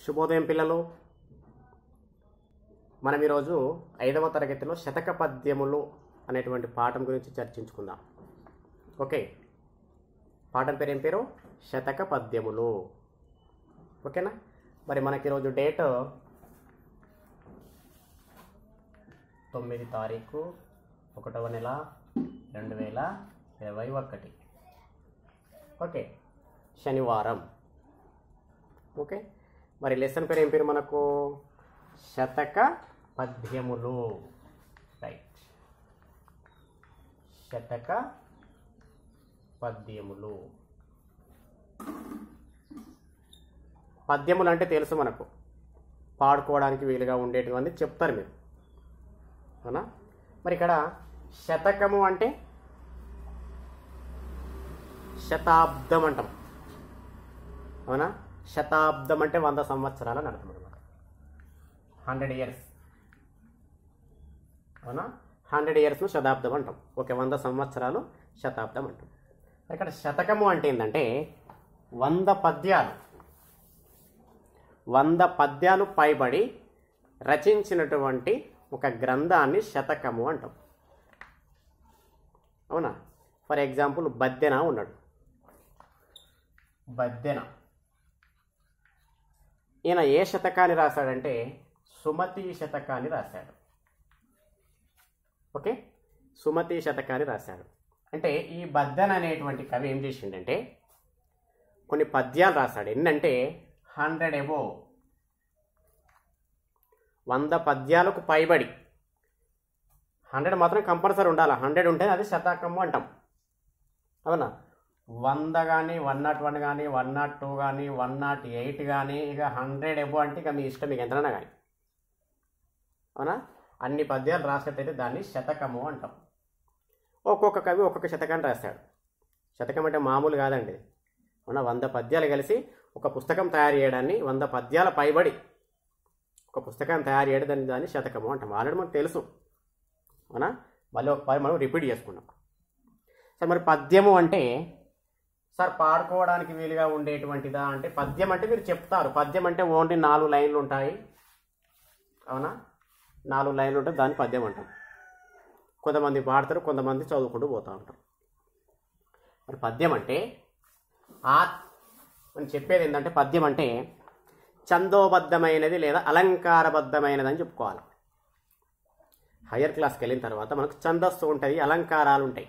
శుభోదయం పిల్లలు మనం ఈరోజు ఐదవ తరగతిలో శతక పద్యములు అనేటువంటి పాఠం గురించి చర్చించుకుందాం ఓకే పాఠం పేరు ఏం పేరు శతక పద్యములు ఓకేనా మరి మనకి ఈరోజు డేట్ తొమ్మిది తారీఖు ఒకటవ నెల రెండు వేల ఇరవై ఒకటి ఓకే శనివారం ఓకే మరి లెసన్ పేరు ఏం పేరు మనకు శతక పద్యములు రైట్ శతక పద్యములు పద్యములు అంటే తెలుసు మనకు పాడుకోవడానికి వీలుగా ఉండేటువంటి చెప్తారు మీరు అవునా మరి ఇక్కడ శతకము అంటే శతాబ్దం అంటాం అవునా శతాబ్దం అంటే వంద సంవత్సరాలు అని అర్థం అనమాట హండ్రెడ్ ఇయర్స్ అవునా హండ్రెడ్ ఇయర్స్ను శతాబ్దం అంటాం ఓకే వంద సంవత్సరాలు శతాబ్దం అంటాం ఇక్కడ శతకము అంటే ఏంటంటే వంద పద్యాలు వంద పద్యాలు పైబడి రచించినటువంటి ఒక గ్రంథాన్ని శతకము అంటాం అవునా ఫర్ ఎగ్జాంపుల్ బద్దెన ఉన్నాడు బద్దెన ఈయన ఏ శతకాన్ని రాశాడంటే సుమతి శతకాన్ని రాశాడు ఓకే సుమతి శతకాన్ని రాశాడు అంటే ఈ బద్దెన అనేటువంటి కవి ఏం చేసిండంటే కొన్ని పద్యాలు రాశాడు ఎన్నంటే హండ్రెడ్ ఎబో వంద పద్యాలకు పైబడి హండ్రెడ్ మాత్రం కంపల్సరీ ఉండాలి హండ్రెడ్ ఉంటే అది శతకము అంటాం అవునా వంద కానీ వన్ నాట్ వన్ కానీ వన్ నాట్ టూ కానీ వన్ నాట్ ఎయిట్ కానీ ఇక హండ్రెడ్ ఎబో అంటే ఇక మీ ఇష్టం మీకు ఎంతైనా కానీ అవునా అన్ని పద్యాలు రాసినట్టయితే దాన్ని శతకము అంటాం ఒక్కొక్క కవి ఒక్కొక్క శతకాన్ని రాశాడు శతకం అంటే మామూలు కాదండి అవునా వంద పద్యాలు కలిసి ఒక పుస్తకం తయారు చేయడాన్ని వంద పద్యాల పైబడి ఒక పుస్తకాన్ని తయారు చేయడం దాన్ని దాన్ని శతకము అంటాం ఆల్రెడీ మనకు తెలుసు అవునా మళ్ళీ ఒకసారి మనం రిపీట్ చేసుకున్నాం సార్ మరి పద్యము అంటే సార్ పాడుకోవడానికి వీలుగా ఉండేటువంటిదా అంటే పద్యం అంటే మీరు చెప్తారు పద్యం అంటే ఓన్లీ నాలుగు లైన్లు ఉంటాయి అవునా నాలుగు లైన్లు ఉంటే దాన్ని పద్యం అంటాం కొంతమంది పాడతారు కొంతమంది చదువుకుంటూ పోతూ ఉంటారు మరి పద్యం అంటే ఆ అని చెప్పేది ఏంటంటే పద్యం అంటే చందోబద్ధమైనది లేదా అలంకారబద్ధమైనది అని చెప్పుకోవాలి హయ్యర్ క్లాస్కి వెళ్ళిన తర్వాత మనకు ఛందస్సు ఉంటుంది అలంకారాలు ఉంటాయి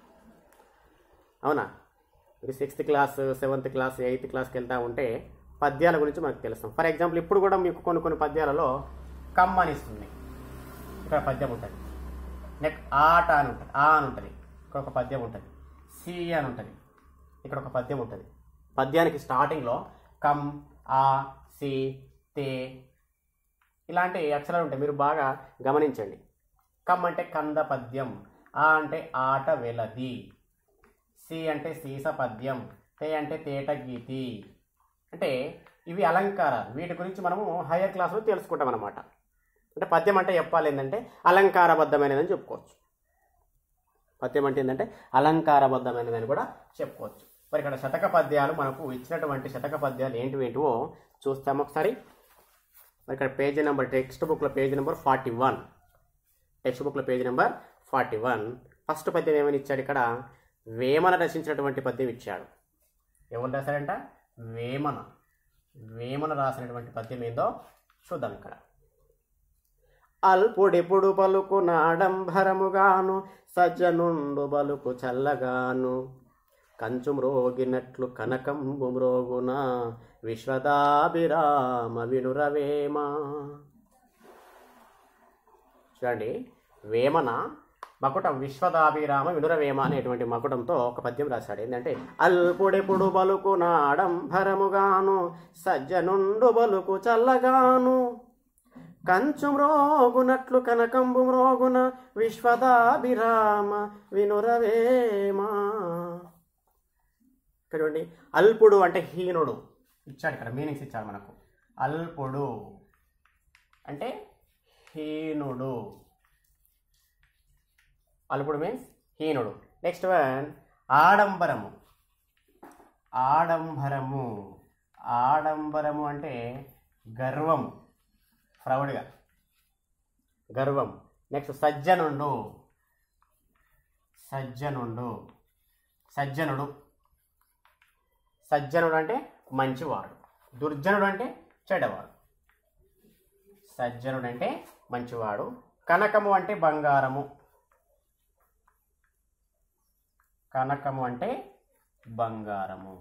అవునా మీరు sixth class seventh class eighth క్లాస్కి వెళ్తా ఉంటే పద్యాల గురించి మనకు తెలుస్తాం ఫర్ ఎగ్జాంపుల్ ఇప్పుడు కూడా మీకు కొన్ని కొన్ని పద్యాలలో కమ్ అని ఇస్తుంది ఇక్కడ పద్యం ఉంటుంది నెక్ ఆట అని ఉంటుంది ఆ అని ఉంటుంది ఇక్కడ ఒక పద్యం ఉంటుంది సి అని ఉంటుంది ఇక్కడ ఒక పద్యం ఉంటుంది పద్యానికి స్టార్టింగ్లో కమ్ ఆ సి తే ఇలాంటి అక్షరాలు ఉంటాయి మీరు బాగా గమనించండి కమ్ అంటే కంద పద్యం ఆ అంటే ఆట వెలది సి అంటే సీస పద్యం తే అంటే తేట గీతి అంటే ఇవి అలంకారాలు వీటి గురించి మనము హయ్యర్ క్లాస్లో తెలుసుకుంటాం అనమాట అంటే పద్యం అంటే చెప్పాలి ఏంటంటే అలంకారబద్ధమైనదని చెప్పుకోవచ్చు పద్యం అంటే ఏంటంటే అలంకారబద్ధమైనదని కూడా చెప్పుకోవచ్చు మరి ఇక్కడ శతక పద్యాలు మనకు ఇచ్చినటువంటి శతక పద్యాలు ఏంటివి ఏంటివో చూస్తాము ఒకసారి మరి ఇక్కడ పేజీ నెంబర్ టెక్స్ట్ బుక్లో page number forty one text బుక్లో page number forty one first పద్యం ఏమని ఇచ్చాడు ఇక్కడ వేమన రచించినటువంటి పద్యం ఇచ్చాడు ఎవరు రాశాడంట వేమన వేమన రాసినటువంటి పద్యం ఏందో చూద్దాం ఇక్కడ అల్పుడెప్పుడు పలుకు నాడంబరముగాను సజ్జనుండు బలుకు చల్లగాను కంచు మ్రోగినట్లు కనకంబు మ్రోగున విశ్వదాభిరామ వినురవేమ చూడండి వేమన మకుటం విశ్వదాభిరామ వినురవేమ అనేటువంటి మకుటంతో ఒక పద్యం రాశాడు ఏంటంటే అల్పుడెప్పుడు బలుకు నాడంబరముగాను సజ్జనుండు బలుకు చల్లగాను కంచు మ్రోగునట్లు కనకంబు మ్రోగున విశ్వదాభిరామ వినురవేమ ఇక్కడ చూడండి అల్పుడు అంటే హీనుడు ఇచ్చాడు ఇక్కడ మీనింగ్స్ ఇచ్చాడు మనకు అల్పుడు అంటే హీనుడు అల్పుడు మీన్స్ హీనుడు నెక్స్ట్ వన్ ఆడంబరము ఆడంబరము ఆడంబరము అంటే గర్వం ప్రౌడ్గా గర్వం నెక్స్ట్ సజ్జనుండు సజ్జనుండు సజ్జనుడు సజ్జనుడు అంటే మంచివాడు దుర్జనుడు అంటే చెడ్డవాడు సజ్జనుడు అంటే మంచివాడు కనకము అంటే బంగారము కనకము అంటే బంగారము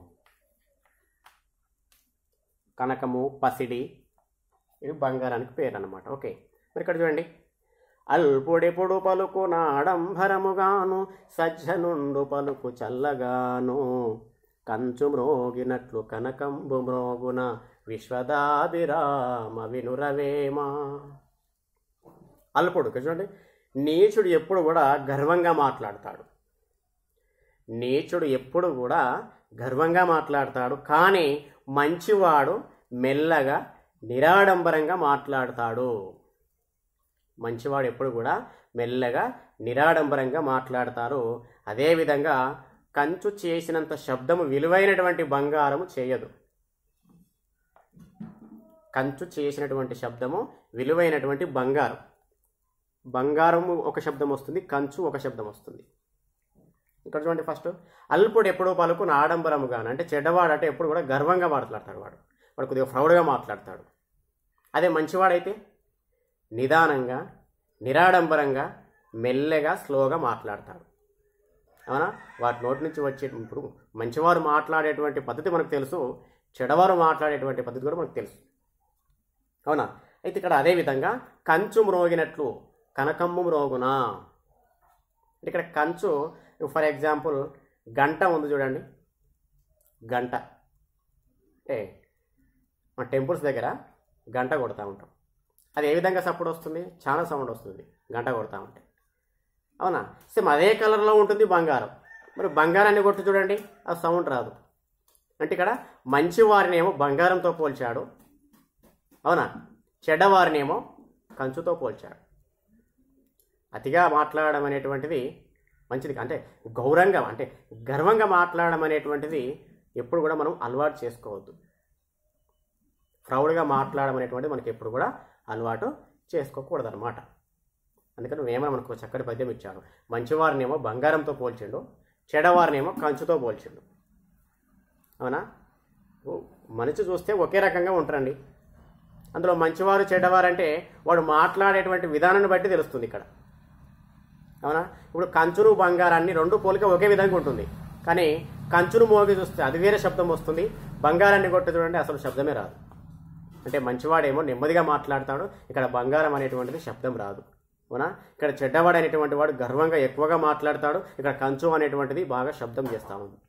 కనకము పసిడి ఇది బంగారానికి పేరు అన్నమాట ఓకే మరి ఇక్కడ చూడండి అల్పుడెప్పుడు పలుకు నాడంబరముగాను సజ్జనుండు పలుకు చల్లగాను కంచు మ్రోగినట్లు కనకంబు మ్రోగున విశ్వదాభిరామ వినురవేమ అల్పుడు ఇక్కడ చూడండి నీచుడు ఎప్పుడు కూడా గర్వంగా మాట్లాడతాడు నీచుడు ఎప్పుడు కూడా గర్వంగా మాట్లాడతాడు కానీ మంచివాడు మెల్లగా నిరాడంబరంగా మాట్లాడతాడు మంచివాడు ఎప్పుడు కూడా మెల్లగా నిరాడంబరంగా మాట్లాడతారు అదేవిధంగా కంచు చేసినంత శబ్దము విలువైనటువంటి బంగారము చేయదు కంచు చేసినటువంటి శబ్దము విలువైనటువంటి బంగారం బంగారము ఒక శబ్దం వస్తుంది కంచు ఒక శబ్దం వస్తుంది ఇక్కడ చూడండి ఫస్ట్ అల్పుడు ఎప్పుడు పలుకుని ఆడంబరముగాను అంటే చెడ్డవాడు అంటే ఎప్పుడు కూడా గర్వంగా మాట్లాడతాడు వాడు వాడు కొద్దిగా ప్రౌడ్గా మాట్లాడతాడు అదే మంచివాడైతే నిదానంగా నిరాడంబరంగా మెల్లగా స్లోగా మాట్లాడతాడు అవునా వాటి నోటి నుంచి వచ్చే ఇప్పుడు మంచివారు మాట్లాడేటువంటి పద్ధతి మనకు తెలుసు చెడవారు మాట్లాడేటువంటి పద్ధతి కూడా మనకు తెలుసు అవునా అయితే ఇక్కడ అదే విధంగా కంచు మ్రోగినట్లు కనకమ్ము మ్రోగునా అంటే ఇక్కడ కంచు ఫర్ ఎగ్జాంపుల్ గంట ఉంది చూడండి గంట అంటే మన టెంపుల్స్ దగ్గర గంట కొడతా ఉంటాం అది ఏ విధంగా సపోర్ట్ వస్తుంది చాలా సౌండ్ వస్తుంది గంట కొడతా ఉంటే అవునా సేమ్ అదే కలర్లో ఉంటుంది బంగారం మరి బంగారాన్ని కొట్టి చూడండి ఆ సౌండ్ రాదు అంటే ఇక్కడ మంచి వారినేమో బంగారంతో పోల్చాడు అవునా చెడ్డవారినేమో కంచుతో పోల్చాడు అతిగా మాట్లాడడం అనేటువంటిది మంచిది కా- అంటే గౌరవంగా అంటే గర్వంగా మాట్లాడడం అనేటువంటిది ఎప్పుడు కూడా మనం అలవాటు చేసుకోవద్దు ప్రౌడ్గా మాట్లాడడం అనేటువంటిది మనకి ఎప్పుడు కూడా అలవాటు చేసుకోకూడదు అనమాట అందుకని నువ్వేమో మనకు చక్కటి పద్యం ఇచ్చాడు మంచివారినేమో బంగారంతో పోల్చిండు చెడవారినేమో కంచుతో పోల్చిండు అవునా ఓ, మనిషి చూస్తే ఒకే రకంగా ఉంటారండి అందులో మంచివారు చెడ్డవారు అంటే వాడు మాట్లాడేటువంటి విధానాన్ని బట్టి తెలుస్తుంది ఇక్కడ అవునా ఇప్పుడు కంచును బంగారాన్ని రెండు పోలిక ఒకే విధంగా ఉంటుంది కానీ కంచును మోగి చూస్తే అది వేరే శబ్దం వస్తుంది బంగారాన్ని కొట్టి చూడండి అసలు శబ్దమే రాదు అంటే మంచివాడేమో నెమ్మదిగా మాట్లాడతాడు ఇక్కడ బంగారం అనేటువంటిది శబ్దం రాదు అవునా ఇక్కడ చెడ్డవాడు అనేటువంటి వాడు గర్వంగా ఎక్కువగా మాట్లాడతాడు ఇక్కడ కంచు అనేటువంటిది బాగా శబ్దం చేస్తా ఉంది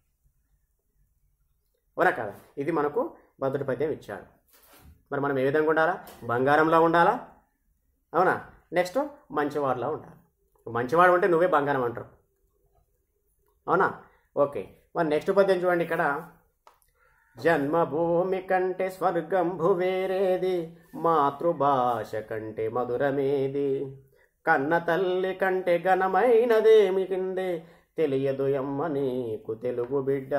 అవునా కదా ఇది మనకు భద్రుడి పద్యం ఇచ్చాడు మరి మనం ఏ విధంగా ఉండాలా బంగారంలో ఉండాలా అవునా నెక్స్ట్ మంచివాడిలా ఉండాలి మంచివాడు అంటే నువ్వే బంగారం అంటారు అవునా ఓకే మరి నెక్స్ట్ పద్యం చూడండి ఇక్కడ జన్మభూమి కంటే స్వర్గంభు వేరేది మాతృభాష కంటే మధురమేది కన్న తల్లి కంటే ఘనమైనదేమి కిందే తెలియదు ఎమ్మ నీకు తెలుగు బిడ్డ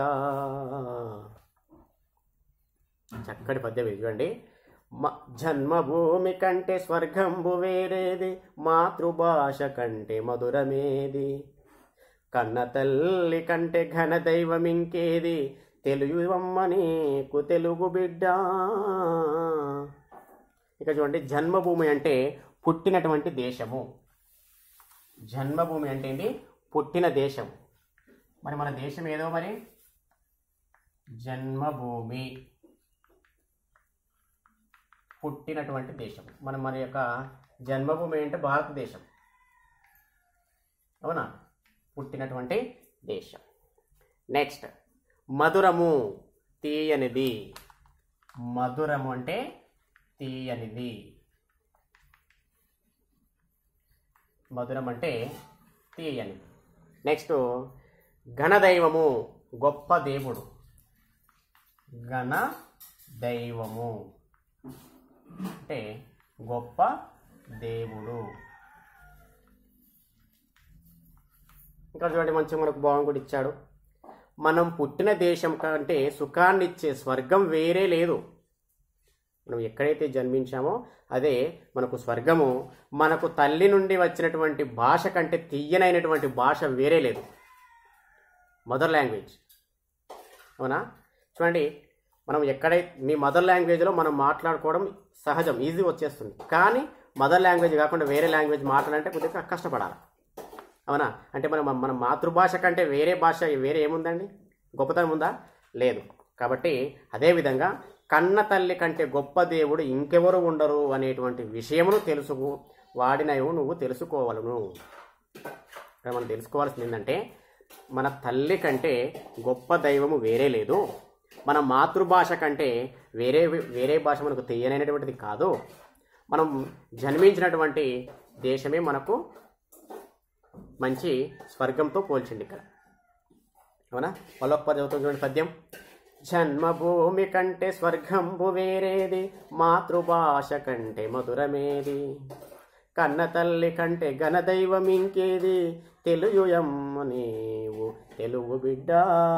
చక్కటి పద్యం ఇది చూడండి మ- జన్మభూమి కంటే స్వర్గంబు వేరేది మాతృభాష కంటే మధురమేది కన్న తల్లి కంటే ఘన దైవం ఇంకేది తెలుగువమ్మ నీకు తెలుగు బిడ్డ ఇక చూడండి జన్మభూమి అంటే పుట్టినటువంటి దేశము జన్మభూమి అంటే ఏంటి పుట్టిన దేశం మరి మన దేశం ఏదో మరి జన్మభూమి పుట్టినటువంటి దేశం మన మన యొక్క జన్మభూమి అంటే భారతదేశం అవునా పుట్టినటువంటి దేశం నెక్స్ట్ మధురము తీయనిది మధురము అంటే తీయనిది మధురం అంటే తీయనిది నెక్స్ట్ ఘనదైవము గొప్ప దేవుడు ఘన దైవము అంటే గొప్ప దేవుడు ఇంకా చూడండి మంచి మనకు భావం కూడా ఇచ్చాడు మనం పుట్టిన దేశం కంటే సుఖాన్ని ఇచ్చే స్వర్గం వేరే లేదు మనం ఎక్కడైతే జన్మించామో అదే మనకు స్వర్గము మనకు తల్లి నుండి వచ్చినటువంటి భాష కంటే తీయనైనటువంటి భాష వేరే లేదు మదర్ లాంగ్వేజ్ అవునా చూడండి మనం ఎక్కడై మీ మదర్ లాంగ్వేజ్లో మనం మాట్లాడుకోవడం సహజం ఈజీ వచ్చేస్తుంది కానీ మదర్ లాంగ్వేజ్ కాకుండా వేరే లాంగ్వేజ్ మాట్లాడాలంటే కొద్దిగా కష్టపడాలి అవునా అంటే మనం మన మాతృభాష కంటే వేరే భాష వేరే ఏముందండి గొప్పతనం ఉందా లేదు కాబట్టి అదేవిధంగా కన్న తల్లి కంటే గొప్ప దేవుడు ఇంకెవరు ఉండరు అనేటువంటి విషయమును తెలుసుకు వాడినవు నువ్వు తెలుసుకోవాలను ఇక్కడ మనం తెలుసుకోవాల్సింది ఏంటంటే మన తల్లి కంటే గొప్ప దైవము వేరే లేదు మన మాతృభాష కంటే వేరే వేరే భాష మనకు తెలియనైనటువంటిది కాదు మనం జన్మించినటువంటి దేశమే మనకు మంచి స్వర్గంతో పోల్చింది ఇక్కడ అవునా వాళ్ళొక్క పద్యం చదువుతుంది చూడండి పద్యం జన్మభూమి కంటే స్వర్గంబు వేరేది మాతృభాష కంటే మధురమేది కన్న తల్లి కంటే ఘనదైవం ఇంకేది తెలుగుయమ్మ నీవు తెలుగు బిడ్డ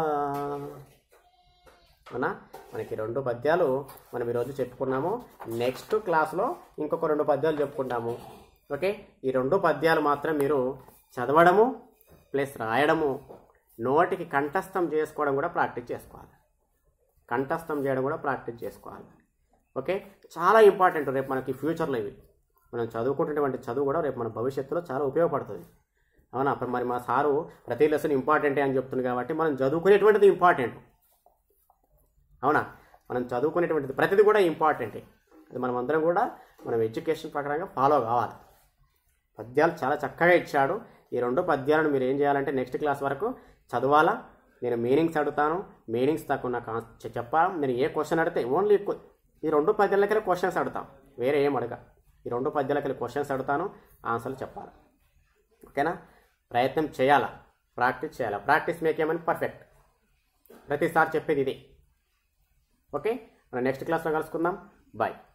అవునా మనకి రెండు పద్యాలు మనం ఈరోజు చెప్పుకున్నాము నెక్స్ట్ క్లాస్లో ఇంకొక రెండు పద్యాలు చెప్పుకుంటాము ఓకే ఈ రెండు పద్యాలు మాత్రం మీరు చదవడము ప్లస్ రాయడము నోటికి కంఠస్థం చేసుకోవడం కూడా ప్రాక్టీస్ చేసుకోవాలి కంఠస్థం చేయడం కూడా ప్రాక్టీస్ చేసుకోవాలి ఓకే చాలా ఇంపార్టెంట్ రేపు మనకి ఫ్యూచర్లో ఇవి మనం చదువుకుంటున్నటువంటి చదువు కూడా రేపు మన భవిష్యత్తులో చాలా ఉపయోగపడుతుంది అవునా అప్పుడు మరి మా సారు ప్రతి లెసన్ ఇంపార్టెంటే అని చెప్తుంది కాబట్టి మనం చదువుకునేటువంటిది ఇంపార్టెంట్ అవునా మనం చదువుకునేటువంటిది ప్రతిది కూడా ఇంపార్టెంటే అది మనం అందరం కూడా మనం ఎడ్యుకేషన్ ప్రకారంగా ఫాలో కావాలి పద్యాలు చాలా చక్కగా ఇచ్చాడు ఈ రెండు పద్యాలను మీరు ఏం చేయాలంటే నెక్స్ట్ క్లాస్ వరకు చదవాలా నేను మీనింగ్స్ అడుగుతాను మీనింగ్స్ తక్కువ నాకు ఆన్- చె- చెప్పా నేను ఏ క్వశ్చన్ అడిగితే ఓన్లీ ఈ రెండు పద్యాలకెళ్ళి క్వశ్చన్స్ అడుగుతాం వేరే ఏం అడగ ఈ రెండు పద్యాలకెళ్ళి క్వశ్చన్స్ అడుగుతాను ఆన్సర్లు చెప్పాలి ఓకేనా ప్రయత్నం చేయాలా ప్రాక్టీస్ చేయాలా ప్రాక్టీస్ మేక్ ఏమని పర్ఫెక్ట్ ప్రతిసారి చెప్పేది ఇది ఓకే మనం నెక్స్ట్ క్లాస్లో కలుసుకుందాం బాయ్